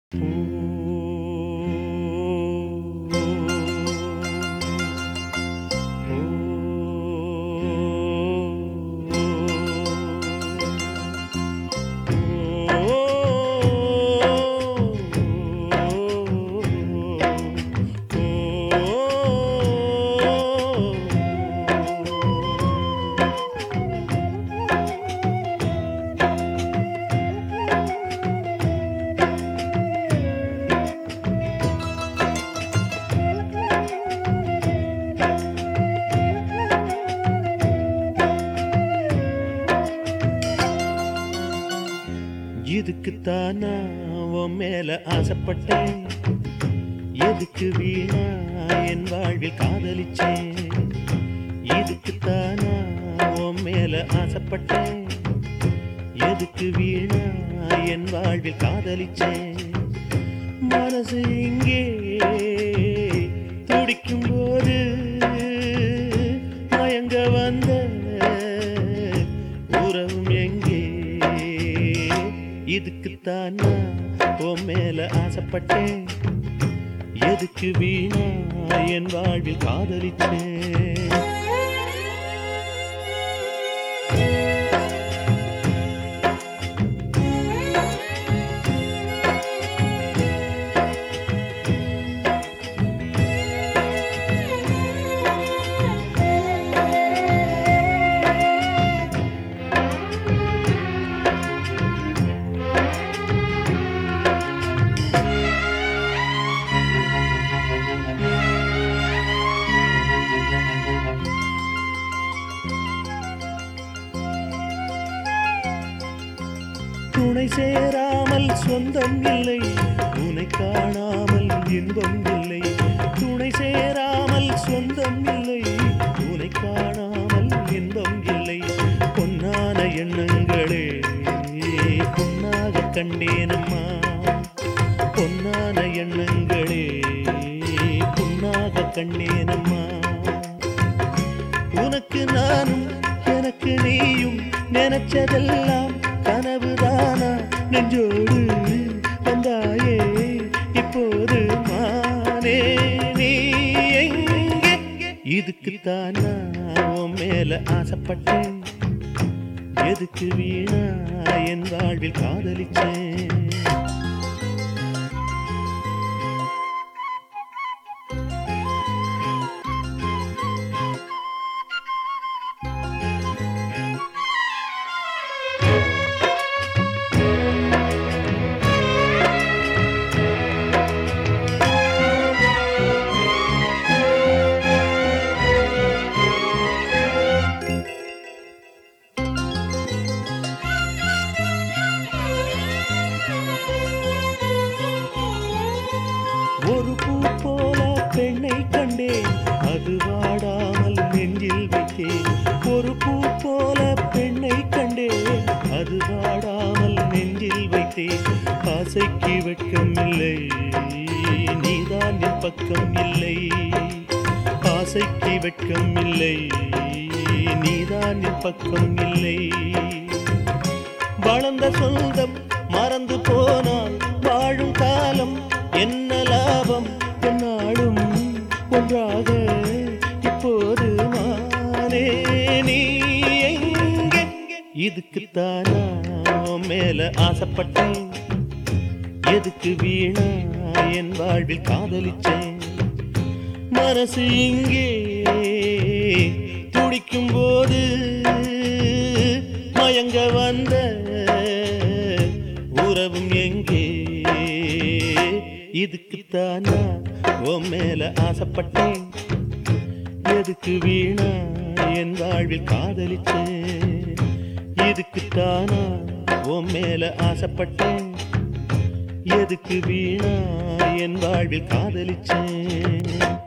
இதுக்குத்தான் நான் உன் மேல ஆசைப்பட்டேன் எதுக்கு வீணா என் வாழ்வில் காதலிச்சேன் இதுக்குத்தான் நான் உன் மேல ஆசைப்பட்டேன் எதுக்கு வீணா என் வாழ்வில் காதலிச்சேன் மனசு இங்கே துடிக்கும் போது மயங்க வந்த உறவும் எங்கே இதுக்குத்தான் நான் உன் மேல ஆசைப்பட்டேன் எதுக்கு வீணா என் வாழ்வில் காதலிச்சேன் துணை சேராமல் சொந்தம் இல்லை உனை காணாமல் இன்பம் இல்லை துணை சேராமல் சொந்தம் இல்லை உனை காணாமல் இன்பம் இல்லை பொன்னான எண்ணங்களே பொன்னாக கண்டேனம்மா பொன்னான எண்ணங்களே பொன்னாக கண்டேனம்மா உனக்கு நானும் எனக்கு நீயும் நினைச்சதெல்லாம் கனவுதானா நெஞ்சோடு வந்தாயே இப்போது மானே நீ எங்கே இதுக்குத்தான் நான் உன் மேல ஆசைப்பட்டேன் எதுக்கு வீணா என் வாழ்வில் காதலிச்சேன் ஒரு பூ போல பெண்ணை கண்டேன் அது வாடாமல் நெஞ்சில் வைத்தேன் ஒரு பூ போல பெண்ணை கண்டேன் அது வாடாமல் நெஞ்சில் வைத்தேன் ஆசைக்கு வெட்கம் இல்லை நீதான் என் பக்கம் இல்லை ஆசைக்கு வெட்கம் இல்லை நீதான் என் பக்கம் இல்லை வளர்ந்த சொந்தம் மறந்து போனால் வாழும் காலம் என்ன லாபம் என்னாலும் ஒன்றாக இப்போது மானே நீ எங்கே இதுக்குத்தானா உன் மேல ஆசைப்பட்டேன் எதுக்கு வீணா என் வாழ்வில் காதலிச்சேன் மனசு இங்கே துடிக்கும் போது மயங்க வந்த உறவும் எங்கே இதுக்குத்தானா உன் மேல ஆசைப்பட்டேன் எதுக்கு வீணா என் வாழ்வில் காதலிச்சேன் இதுக்குத்தானா உன் மேல ஆசைப்பட்டேன் எதுக்கு வீணா என் வாழ்வில் காதலிச்சேன்